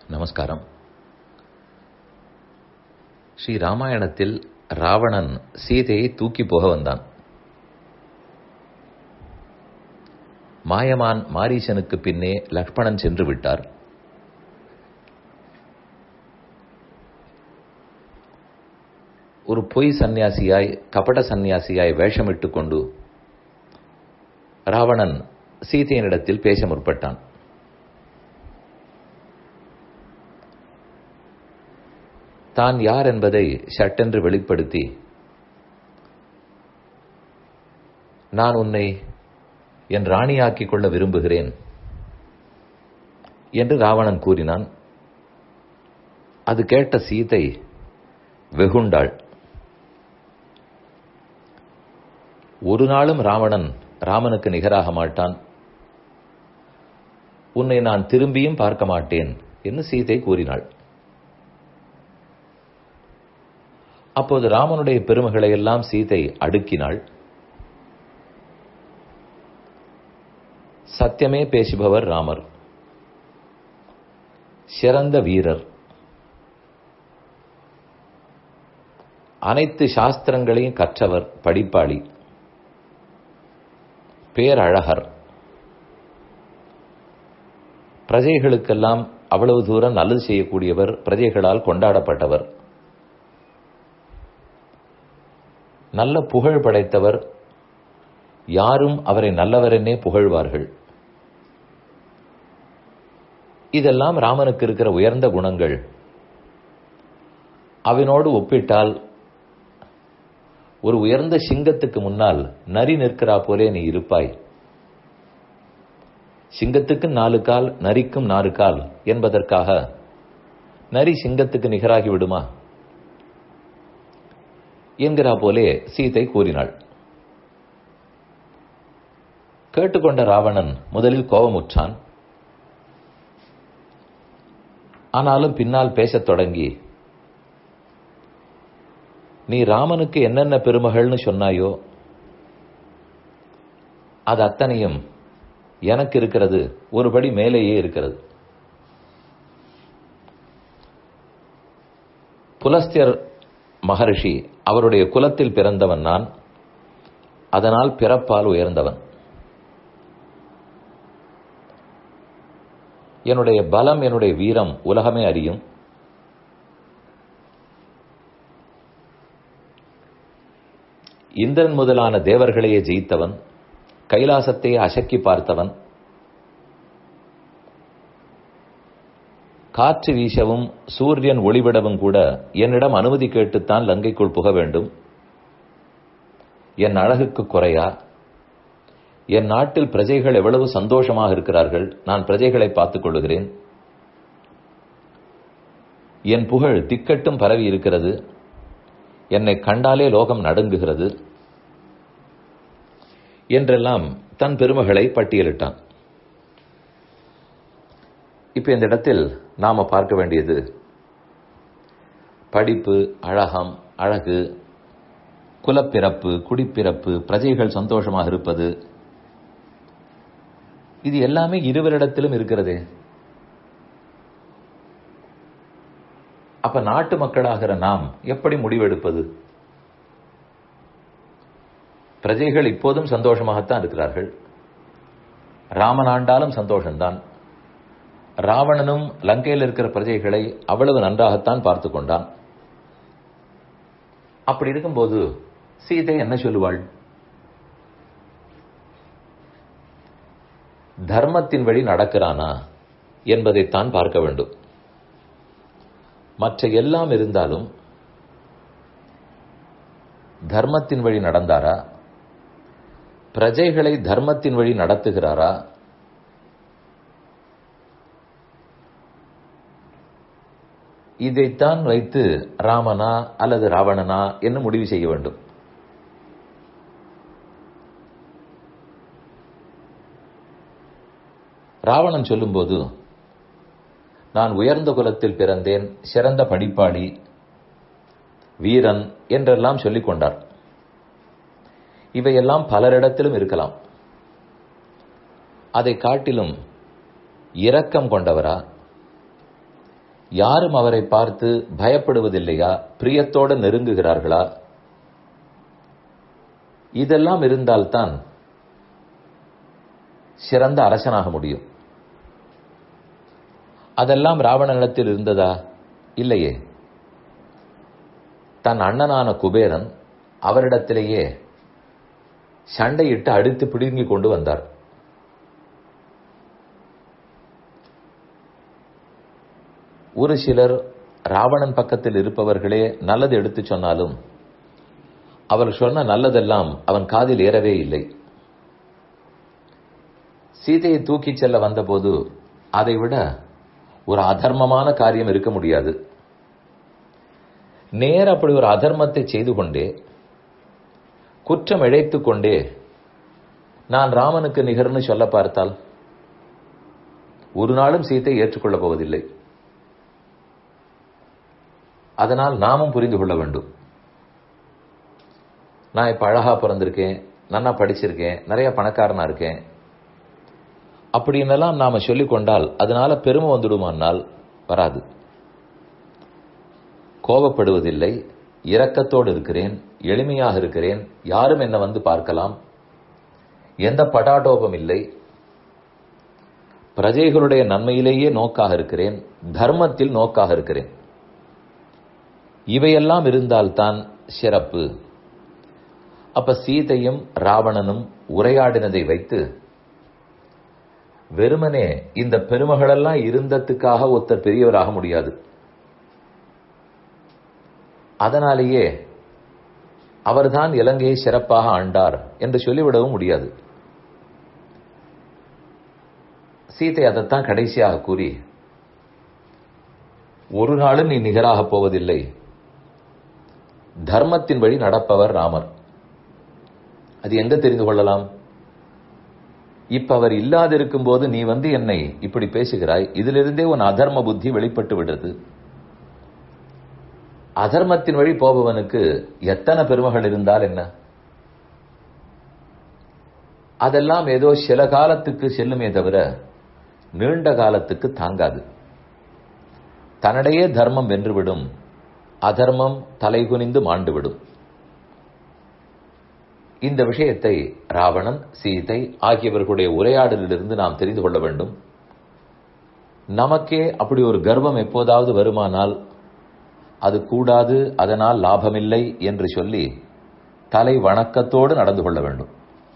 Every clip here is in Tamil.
நமஸ்காரம் ஸ்ரீ ராமாயணத்தில் ராவணன் சீதையை தூக்கி போக வந்தான் மாயமான் மாரீசனுக்கு பின்னே லக்ஷ்மணன் சென்று விட்டார் ஒரு பொய் சந்நியாசியாய் கபட சந்நியாசியாய் வேஷமிட்டுக் கொண்டு ராவணன் சீதையனிடத்தில் பேச முற்பட்டான் தான் யார் என்பதை சட்டென்று வெளிப்படுத்தி நான் உன்னை என் ராணியாக்கிக் கொள்ள விரும்புகிறேன் என்று ராவணன் கூறினான் அது கேட்ட சீதை வெகுண்டாள் ஒரு நாளும் ராவணன் ராமனுக்கு நிகராக மாட்டான் உன்னை நான் திரும்பியும் பார்க்க மாட்டேன் என்று சீதை கூறினாள் அப்போது ராமனுடைய பெருமைகளை எல்லாம் சீதை அடுக்கினாள் சத்தியமே பேசுபவர் ராமர் சிறந்த வீரர் அனைத்து சாஸ்திரங்களையும் கற்றவர் படிப்பாளி பேரழகர் பிரஜைகளுக்கெல்லாம் அவ்வளவு தூரம் நல்லது செய்யக்கூடியவர் பிரஜைகளால் கொண்டாடப்பட்டவர் நல்ல புகழ் படைத்தவர் யாரும் அவரை நல்லவரென்னே புகழ்வார்கள் இதெல்லாம் ராமனுக்கு இருக்கிற உயர்ந்த குணங்கள் அவனோடு ஒப்பிட்டால் ஒரு உயர்ந்த சிங்கத்துக்கு முன்னால் நரி நிற்கிறா போலே நீ இருப்பாய் சிங்கத்துக்கு நாலு கால் நரிக்கும் நாலு கால் என்பதற்காக நரி சிங்கத்துக்கு நிகராகி விடுமா என்கிறா போலே சீதை கூறினாள் கேட்டுக்கொண்ட ராவணன் முதலில் கோபமுற்றான் ஆனாலும் பின்னால் பேசத் தொடங்கி நீ ராமனுக்கு என்னென்ன பெருமகள்னு சொன்னாயோ அது அத்தனையும் எனக்கு இருக்கிறது ஒருபடி மேலேயே இருக்கிறது புலஸ்தியர் மகர்ஷி அவருடைய குலத்தில் பிறந்தவன் நான் அதனால் பிறப்பால் உயர்ந்தவன் என்னுடைய பலம் என்னுடைய வீரம் உலகமே அறியும் இந்திரன் முதலான தேவர்களையே ஜெயித்தவன் கைலாசத்தையே அசக்கி பார்த்தவன் காற்று வீசவும் சூரியன் ஒளிவிடவும் கூட என்னிடம் அனுமதி கேட்டுத்தான் லங்கைக்குள் புக வேண்டும் என் அழகுக்கு குறையா என் நாட்டில் பிரஜைகள் எவ்வளவு சந்தோஷமாக இருக்கிறார்கள் நான் பிரஜைகளை பார்த்துக் கொள்ளுகிறேன் என் புகழ் திக்கட்டும் பரவி இருக்கிறது என்னை கண்டாலே லோகம் நடுங்குகிறது என்றெல்லாம் தன் பெருமைகளை பட்டியலிட்டான் இப்ப இந்த இடத்தில் நாம பார்க்க வேண்டியது படிப்பு அழகம் அழகு குலப்பிறப்பு குடிப்பிறப்பு பிரஜைகள் சந்தோஷமாக இருப்பது இது எல்லாமே இருவரிடத்திலும் இருக்கிறதே அப்ப நாட்டு மக்களாகிற நாம் எப்படி முடிவெடுப்பது பிரஜைகள் இப்போதும் சந்தோஷமாகத்தான் இருக்கிறார்கள் ராமன் ஆண்டாலும் சந்தோஷம்தான் ராவணனும் லங்கையில் இருக்கிற பிரஜைகளை அவ்வளவு நன்றாகத்தான் பார்த்து கொண்டான் அப்படி இருக்கும்போது சீதை என்ன சொல்லுவாள் தர்மத்தின் வழி நடக்கிறானா என்பதைத்தான் பார்க்க வேண்டும் மற்ற எல்லாம் இருந்தாலும் தர்மத்தின் வழி நடந்தாரா பிரஜைகளை தர்மத்தின் வழி நடத்துகிறாரா இதைத்தான் வைத்து ராமனா அல்லது ராவணனா என்று முடிவு செய்ய வேண்டும் ராவணன் சொல்லும்போது நான் உயர்ந்த குலத்தில் பிறந்தேன் சிறந்த படிப்பாளி வீரன் என்றெல்லாம் சொல்லிக் கொண்டார் இவையெல்லாம் பலரிடத்திலும் இருக்கலாம் அதை காட்டிலும் இரக்கம் கொண்டவரா யாரும் அவரை பார்த்து பயப்படுவதில்லையா பிரியத்தோடு நெருங்குகிறார்களா இதெல்லாம் இருந்தால்தான் சிறந்த அரசனாக முடியும் அதெல்லாம் ராவணனிடத்தில் இருந்ததா இல்லையே தன் அண்ணனான குபேரன் அவரிடத்திலேயே சண்டையிட்டு அடித்து பிடுங்கி கொண்டு வந்தார் ஒரு சிலர் ராவணன் பக்கத்தில் இருப்பவர்களே நல்லது எடுத்து சொன்னாலும் அவர் சொன்ன நல்லதெல்லாம் அவன் காதில் ஏறவே இல்லை சீதையை தூக்கிச் செல்ல வந்தபோது அதைவிட ஒரு அதர்மமான காரியம் இருக்க முடியாது நேர அப்படி ஒரு அதர்மத்தை செய்து கொண்டே குற்றம் இழைத்துக் கொண்டே நான் ராமனுக்கு நிகர்னு சொல்ல பார்த்தால் ஒரு நாளும் சீத்தை ஏற்றுக்கொள்ளப் போவதில்லை அதனால் நாமும் புரிந்து கொள்ள வேண்டும் நான் இப்ப அழகா பிறந்திருக்கேன் நல்லா படிச்சிருக்கேன் நிறைய பணக்காரனா இருக்கேன் அப்படின்னெல்லாம் நாம சொல்லிக் கொண்டால் அதனால பெருமை வந்துடுமானால் வராது கோபப்படுவதில்லை இரக்கத்தோடு இருக்கிறேன் எளிமையாக இருக்கிறேன் யாரும் என்ன வந்து பார்க்கலாம் எந்த படாடோபம் இல்லை பிரஜைகளுடைய நன்மையிலேயே நோக்காக இருக்கிறேன் தர்மத்தில் நோக்காக இருக்கிறேன் இவையெல்லாம் இருந்தால்தான் சிறப்பு அப்ப சீதையும் ராவணனும் உரையாடினதை வைத்து வெறுமனே இந்த பெருமகளெல்லாம் இருந்ததுக்காக ஒருத்தர் பெரியவராக முடியாது அதனாலேயே அவர்தான் இலங்கையை சிறப்பாக ஆண்டார் என்று சொல்லிவிடவும் முடியாது சீதை அதைத்தான் கடைசியாக கூறி ஒரு நாளும் நீ நிகராகப் போவதில்லை தர்மத்தின் வழி நடப்பவர் ராமர் அது எங்க தெரிந்து கொள்ளலாம் இப்ப அவர் இல்லாதிருக்கும் போது நீ வந்து என்னை இப்படி பேசுகிறாய் இதிலிருந்தே உன் அதர்ம புத்தி வெளிப்பட்டு விடுறது அதர்மத்தின் வழி போபவனுக்கு எத்தனை பெருமைகள் இருந்தால் என்ன அதெல்லாம் ஏதோ சில காலத்துக்கு செல்லுமே தவிர நீண்ட காலத்துக்கு தாங்காது தன்னிடையே தர்மம் வென்றுவிடும் அதர்மம் தலைகுனிந்து மாண்டுவிடும் இந்த விஷயத்தை ராவணன் சீதை ஆகியவர்களுடைய உரையாடலிலிருந்து நாம் தெரிந்து கொள்ள வேண்டும் நமக்கே அப்படி ஒரு கர்வம் எப்போதாவது வருமானால் அது கூடாது அதனால் லாபமில்லை என்று சொல்லி தலை வணக்கத்தோடு நடந்து கொள்ள வேண்டும்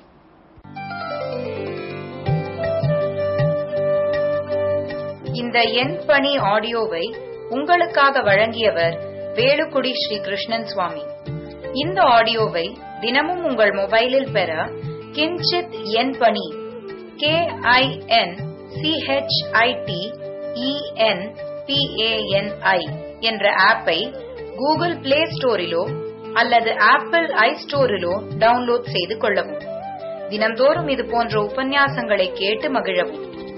இந்த என் பணி ஆடியோவை உங்களுக்காக வழங்கியவர் வேலுக்குடி ஸ்ரீ கிருஷ்ணன் சுவாமி இந்த ஆடியோவை தினமும் உங்கள் மொபைலில் பெற கிஞ்சித் என் பணி கே ஐ என் சிஹெச்ஐடி இஎன் பிஏஎன்ஐ என்ற ஆப்பை கூகுள் பிளே ஸ்டோரிலோ அல்லது ஆப்பிள் ஐ ஸ்டோரிலோ டவுன்லோட் செய்து கொள்ளவும் தினந்தோறும் இது போன்ற உபன்யாசங்களை கேட்டு மகிழவும்